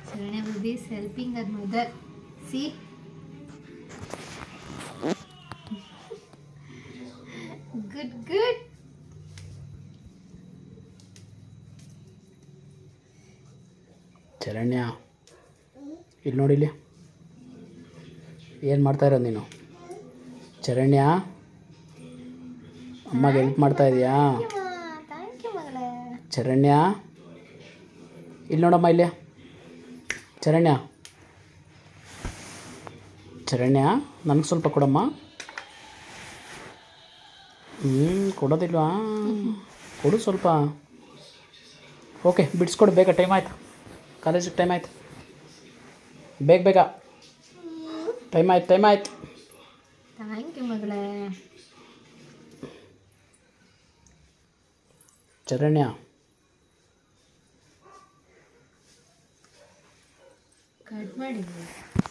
Sharanya baby helping our mother see good good Charanya ಇಲ್ಲಿ ನೋಡಿಲಿ ಏನು ಮಾಡ್ತಾ ಇರೋದು ನೀನು ಚರಣ್ಯ ಅಮ್ಮಗೆ ಹೆಲ್ಪ್ ಮಾಡ್ತಾ ಇದೀಯಾ ಥ್ಯಾಂಕ್ ಯು ಮಗಳೇ ಚರಣ್ಯ ಇಲ್ಲಿ ನೋಡಮ್ಮ ಇಲ್ಲಿ ಚರಣ್ಯ ಚರಣ್ಯ ನನಗೆ ಸ್ವಲ್ಪ ಕೊಡಮ್ಮ ಹ್ಞೂ ಕೊಡೋದಿಲ್ವಾ ಕೊಡು ಸ್ವಲ್ಪ ಓಕೆ ಬಿಡಿಸ್ಕೊಡು ಬೇಗ ಟೈಮ್ ಆಯ್ತು ಕಾಲೇಜಿಗೆ ಟೈಮ್ ಆಯ್ತು ಬೇಗ ಬೇಗ ಟೈಮ್ ಆಯ್ತು ಟೈಮ್ ಆಯ್ತು ಥ್ಯಾಂಕ್ ಯು ಮಗಳೇ ಚರಣ್ಯ ಕಟ್ ಮಾಡಿ